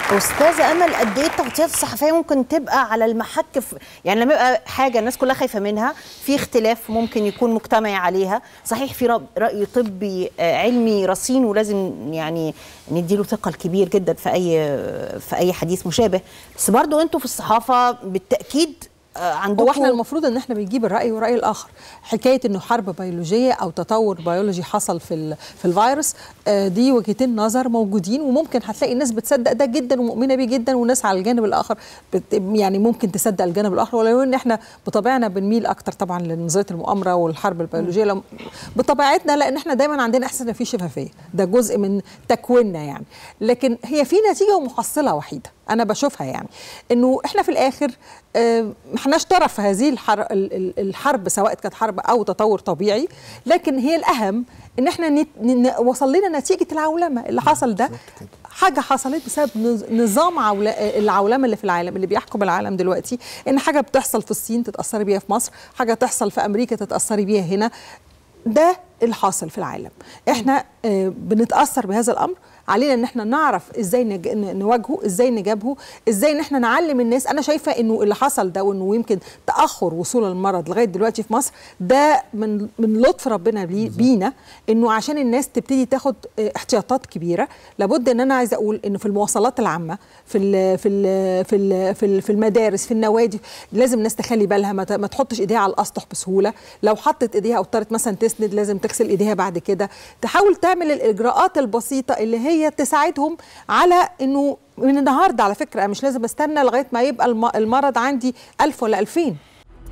استاذه امل قد ايه التغطيات الصحفيه ممكن تبقى على المحك في يعني لما يبقى حاجه الناس كلها خايفه منها في اختلاف ممكن يكون مجتمعي عليها صحيح في رأ- راي طبي آه، علمي رصين ولازم يعني نديله ثقل كبير جدا في اي في اي حديث مشابه بس برضو انتوا في الصحافه بالتاكيد آه، عندكم هو احنا المفروض ان احنا بنجيب الراي والراي الاخر حكايه انه حرب بيولوجيه او تطور بيولوجي حصل في ال- في الفيروس آه، دي وجهتين نظر موجودين وممكن هتلاقي الناس بتصدق ده جدا ومؤمنه بيه جدا وناس على الجانب الاخر بت يعني ممكن تصدق الجانب الاخر ولو ان احنا بطبيعنا بنميل اكتر طبعا لنظريه المؤامره والحرب البيولوجيه لو بطبيعتنا لان احنا دايما عندنا احساس ان في شفافيه ده جزء من تكويننا يعني لكن هي في نتيجه ومحصله وحيده انا بشوفها يعني انه احنا في الاخر آه، ما احناش طرف في هذه الحر ال- ال- الحرب سواء كانت حرب او تطور طبيعي لكن هي الاهم ان احنا نت- ن- وصل لنا نتيجه العولمه اللي حصل ده حاجه حصلت بسبب نظ- نظام عول... العولمه اللي في العالم اللي بيحكم العالم دلوقتي ان حاجه بتحصل في الصين تتاثري بيها في مصر حاجه تحصل في امريكا تتاثري بيها هنا ده الحاصل في العالم احنا آه، بنتاثر بهذا الامر علينا ان احنا نعرف ازاي نج... ن- نواجهه ازاي نجابهه ازاي ان احنا نعلم الناس انا شايفه انه اللي حصل ده وانه يمكن تاخر وصول المرض لغايه دلوقتي في مصر ده من من لطف ربنا بي... بينا انه عشان الناس تبتدي تاخد آه، احتياطات كبيره لابد ان انا عايزه اقول انه في المواصلات العامه في ال... في ال... في ال... في ال- في المدارس في النوادي لازم الناس تخلي بالها ما, ت... ما تحطش ايديها على الاسطح بسهوله لو حطت ايديها او اضطرت مثلا تسند لازم تغسل ايديها بعد كده تحاول تعمل الاجراءات البسيطه اللي هي تساعدهم على انه من النهارده على فكره مش لازم استنى لغايه ما يبقى الم- المرض عندي ألف ولا ألفين